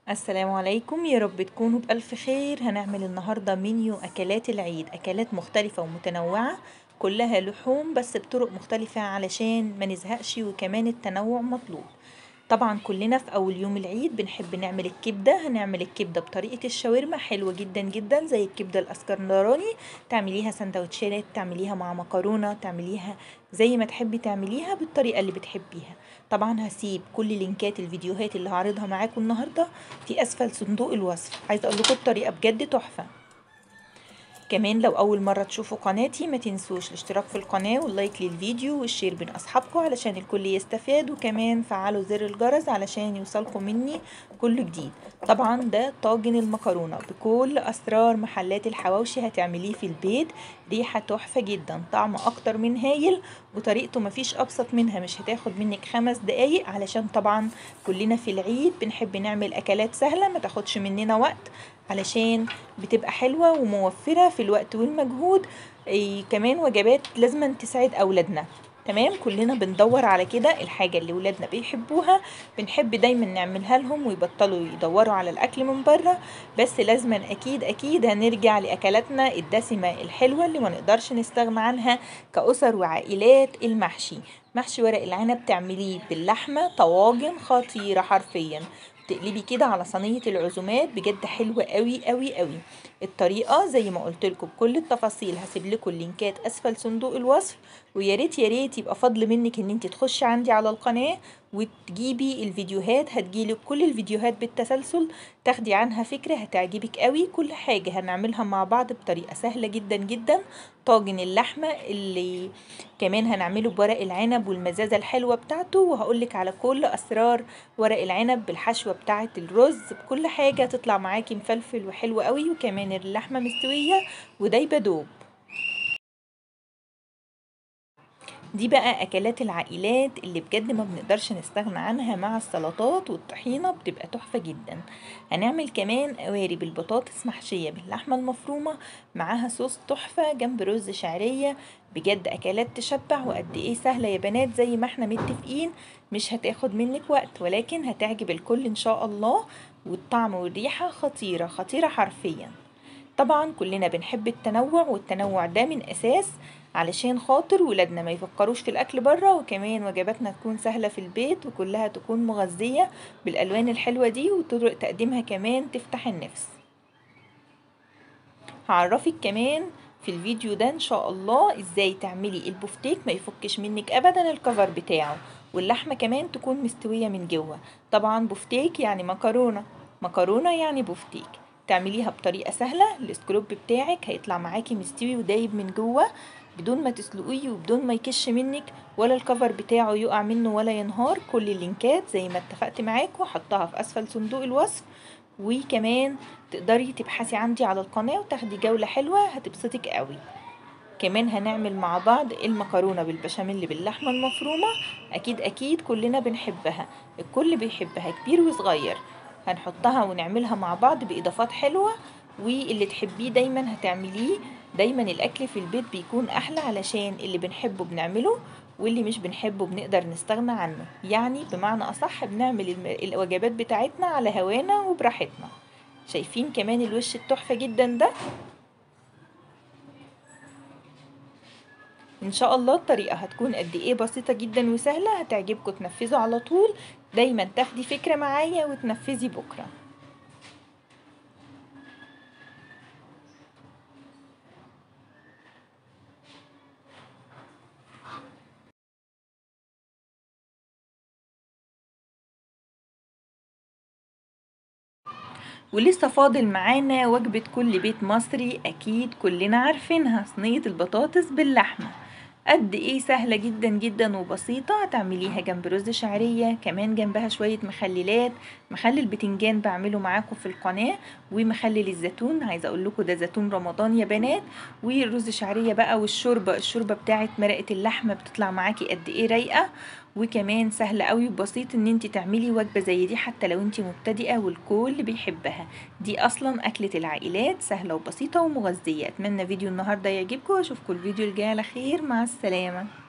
السلام عليكم يا رب تكونوا بألف خير هنعمل النهاردة منيو أكلات العيد أكلات مختلفة ومتنوعة كلها لحوم بس بطرق مختلفة علشان ما نزهقش وكمان التنوع مطلوب طبعا كلنا في أول يوم العيد بنحب نعمل الكبدة هنعمل الكبدة بطريقة الشاورما حلوة جدا جدا زي الكبدة الأسكندراني تعمليها سندوتشات تعمليها مع مكرونة تعمليها زي ما تحبي تعمليها بالطريقة اللي بتحبيها طبعا هسيب كل لينكات الفيديوهات اللي هعرضها معاكم النهاردة في أسفل صندوق الوصف عايزة أقول لكم الطريقة بجد تحفة كمان لو أول مرة تشوفوا قناتي ما تنسوش الاشتراك في القناة واللايك للفيديو والشير بين أصحابكم علشان الكل يستفاد وكمان فعلوا زر الجرس علشان يوصلكم مني كل جديد طبعا ده طاجن المكرونة بكل أسرار محلات الحواوشي هتعمليه في البيت ريحة تحفة جدا طعمه أكتر من هايل وطريقته مفيش أبسط منها مش هتاخد منك خمس دقايق علشان طبعا كلنا في العيد بنحب نعمل أكلات سهلة ما تاخدش مننا وقت علشان بتبقى حلوة وموفرة في الوقت والمجهود إيه كمان وجبات لازم تساعد أولادنا تمام كلنا بندور على كده الحاجة اللي ولادنا بيحبوها بنحب دايما نعملها لهم ويبطلوا يدوروا على الأكل من بره بس لازما أكيد أكيد هنرجع لأكلاتنا الدسمة الحلوة اللي ما نقدرش نستغنى عنها كأسر وعائلات المحشي محشي ورق العنب تعمليه باللحمة طواجن خطيرة حرفيا تقلبي كده على صينية العزومات بجد حلوة قوي قوي قوي الطريقة زي ما قلت لكم بكل التفاصيل هسيب لكم اللينكات اسفل صندوق الوصف ويا ريت يا ريت يبقى فضل منك ان انت تخشي عندي على القناة وتجيبي الفيديوهات هتجيلك كل الفيديوهات بالتسلسل تاخدي عنها فكرة هتعجبك قوي كل حاجة هنعملها مع بعض بطريقة سهلة جدا جدا طاجن اللحمة اللي كمان هنعمله بورق العنب والمزازة الحلوة بتاعته وهقولك على كل أسرار ورق العنب بالحشوة بتاعة الرز بكل حاجة تطلع معاكي مفلفل وحلو قوي وكمان اللحمة مستوية ودايبة دوب دي بقى اكلات العائلات اللي بجد ما بنقدرش نستغنى عنها مع السلطات والطحينه بتبقى تحفه جدا هنعمل كمان قوارب البطاطس محشيه باللحمه المفرومه معاها صوص تحفه جنب رز شعريه بجد اكلات تشبع وقد ايه سهله يا بنات زي ما احنا متفقين مش هتاخد منك وقت ولكن هتعجب الكل ان شاء الله والطعم والريحه خطيره خطيره حرفيا طبعا كلنا بنحب التنوع والتنوع ده من اساس علشان خاطر ولادنا ما يفكروش في الاكل بره وكمان وجباتنا تكون سهله في البيت وكلها تكون مغذيه بالالوان الحلوه دي وطرق تقديمها كمان تفتح النفس هعرفك كمان في الفيديو ده ان شاء الله ازاي تعملي البفتيك ما يفكش منك ابدا الكفر بتاعه واللحمه كمان تكون مستويه من جوه طبعا بفتيك يعني مكرونه مكرونه يعني بفتيك تعمليها بطريقه سهله السكروب بتاعك هيطلع معاكي مستوي ودايب من جوه بدون ما تسلقيه وبدون ما يكش منك ولا الكفر بتاعه يقع منه ولا ينهار كل اللينكات زي ما اتفقت معاكم حطها في اسفل صندوق الوصف وكمان تقدري تبحثي عندي على القناة وتاخدي جولة حلوة هتبسطك قوي كمان هنعمل مع بعض المكرونة بالبشاميل باللحمة المفرومة أكيد أكيد كلنا بنحبها الكل بيحبها كبير وصغير هنحطها ونعملها مع بعض بإضافات حلوة واللي تحبيه دايما هتعمليه دايما الأكل في البيت بيكون أحلى علشان اللي بنحبه بنعمله واللي مش بنحبه بنقدر نستغنى عنه يعني بمعنى أصح بنعمل الوجبات بتاعتنا على هوانا وبراحتنا شايفين كمان الوش التحفة جدا ده ان شاء الله الطريقة هتكون قد ايه بسيطة جدا وسهلة هتعجبكم تنفذوا على طول دايما تاخدي فكرة معايا وتنفذي بكرة ولسه فاضل معانا وجبة كل بيت مصري أكيد كلنا عارفينها صينية البطاطس باللحمة قد ايه سهلة جدا جدا وبسيطة هتعمليها جنب رز شعرية كمان جنبها شوية مخللات مخلل بتنجان بعمله معاكم في القناة ومخلل الزيتون عايزة اقول لكم ده زيتون رمضان يا بنات والرز شعرية بقى والشوربة الشوربة بتاعت مرقة اللحمة بتطلع معاكي قد ايه رايقة وكمان سهل قوي وبسيط ان انت تعملي وجبه زي دي حتى لو انت مبتدئه والكل بيحبها دي اصلا اكله العائلات سهله وبسيطه ومغذيه اتمنى فيديو النهارده يعجبكم واشوفكم الفيديو الجاي على خير مع السلامه